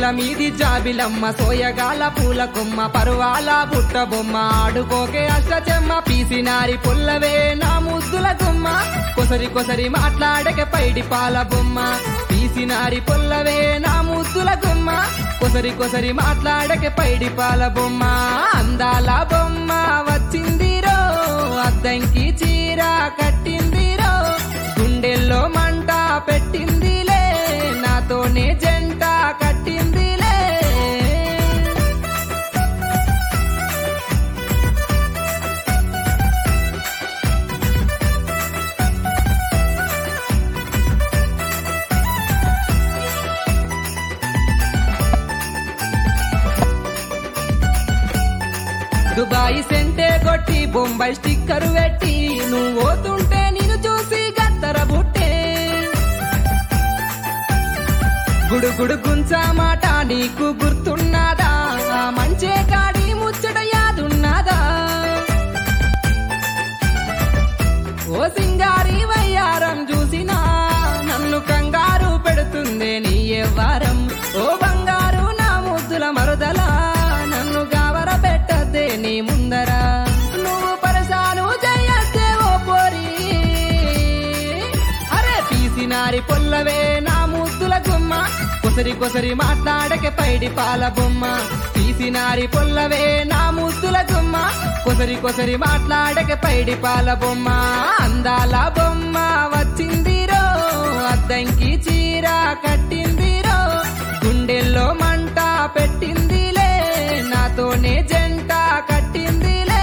మీది జాబిలమ్మ సోయగాల పూల కొమ్మ పరువాల బుట్ట బొమ్మ ఆడుకోకే అష్టచెమ్మ పీసినారి పుల్లవే నా ముద్దుల గుమ్మ కొసరి కొసరి మాట్లాడక పైడి పాల బొమ్మ పీసినారి పుల్లవే నా ముద్దుల గుమ్మ కొసరి కొసరి మాట్లాడక పైడి పాల బొమ్మ అందాల బొమ్మ వచ్చిందిరో అద్దంకి చీర కట్టిందిరో గుండెల్లో మంట పెట్టిందిలే నాతోనే జంట కట్టిందిలే దుబాయ్ సెంటే కొట్టి బొంబాయి స్టిక్కర్ పెట్టి నువ్వు పోతుంటే నేను చూసి గత్తర బుట్టే గుడుగుడు గుంచా మాట నీకు గుర్తున్నదా ఆ మంచే కాడి ముచ్చట యాదున్నదా ఓ సింగారి వయ్యారం చూసినా నన్ను కంగారు పెడుతుందే నీ ఎవ్వారం ఓ బంగారు నా ముద్దుల మరుదల నన్ను గావర పెట్టద్దే నీ ముందర నువ్వు పరసాను చేయద్దే ఓ పోరి అరే పీసినారి పొల్లవే నా ముద్దుల గుమ్మ కొసరి కొసరి మాట్లాడకే పైడి పాల బొమ్మ పీసినారి పొల్లవే నా ముద్దుల గుమ్మ కొసరి కొసరి మాట్లాడకే పైడి పాల బొమ్మ అందాల బొమ్మ వచ్చిందిరో అద్దంకి చీర కట్టిందిరో గుండెల్లో మంట పెట్టిందిలే నాతోనే జంట కట్టిందిలే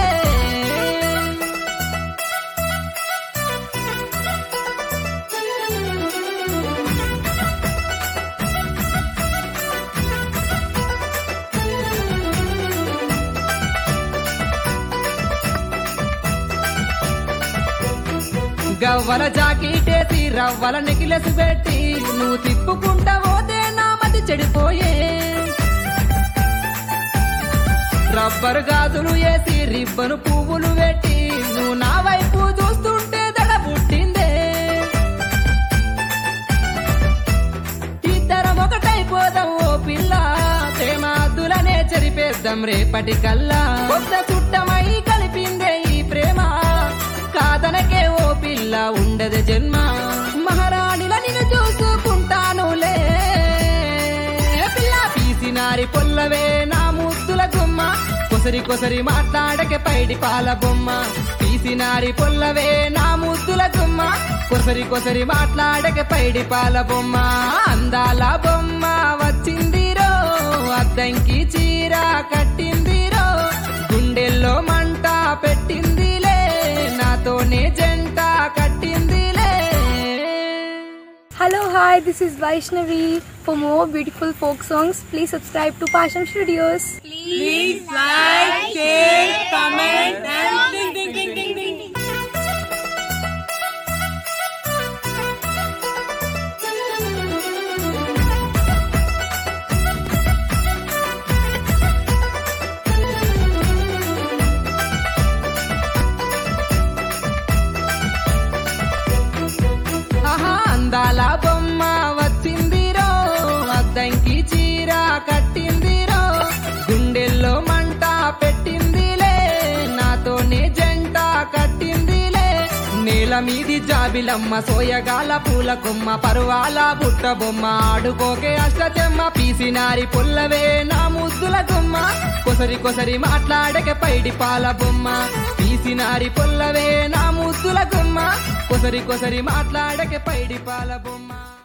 గవ్వల జాకెటేసి రవ్వల నెకిలెస్ పెట్టి నువ్వు తిప్పుకుంటా పోతే నా మతి చెడిపోయే రబ్బరు గాజులు వేసి రిబ్బను పువ్వులు పెట్టి నువ్వు నా వైపు చూస్తుంటే దడ పుట్టిందే ఇద్దరం ఒకటైపోదాం ఓ పిల్ల ప్రేమాదులనే చెరిపేద్దాం రేపటి కల్లా కొత్త చుట్టమై కలిపిందే ఈ ప్రేమ కాదనకే ఓ పిల్ల ఉండదు జన్మ మహారాణిల నిన్ను చూసుకుంటానులే పిల్ల పీసినారి పొల్లవే నా ముద్దుల గుమ్మ కొసరి కొసరి మాట్లాడకే పైడి పాల బొమ్మ పీసినారి పొల్లవే నా ముద్దుల గుమ్మ కొసరి కొసరి మాట్లాడకే పైడి పాల బొమ్మ అందాల బొమ్మ వచ్చిందిరో అద్దంకి చీర కట్టిందిరో గుండెల్లో మంట పెట్టిందిలే నాతోనే జంట కట్టిందిలే Hello, hi, this is Vaishnavi. For more beautiful folk songs, please subscribe to Passion Studios. Please like, share, comment and ding ding ding ding ding. ఆహా అందాల బొమ్మ వచ్చిందిరో అద్దంకి చీర కట్టిందిరో గుండెల్లో మంట పెట్టిందిలే నాతోనే జంట కట్టిందిలే నేల మీది జాబిలమ్మ సోయగాల పూల కొమ్మ పరువాల బుట్ట బొమ్మ ఆడుకోకే అష్టచెమ్మ పీసినారి పుల్లవే నా ముద్దుల గుమ్మ కొసరి కొసరి మాట్లాడకే పైడి పాల బొమ్మ పీసినారి పుల్లవే నా ముద్దుల గుమ్మ కొసరి కొసరి మాట్లాడకే పైడి పాల బొమ్మ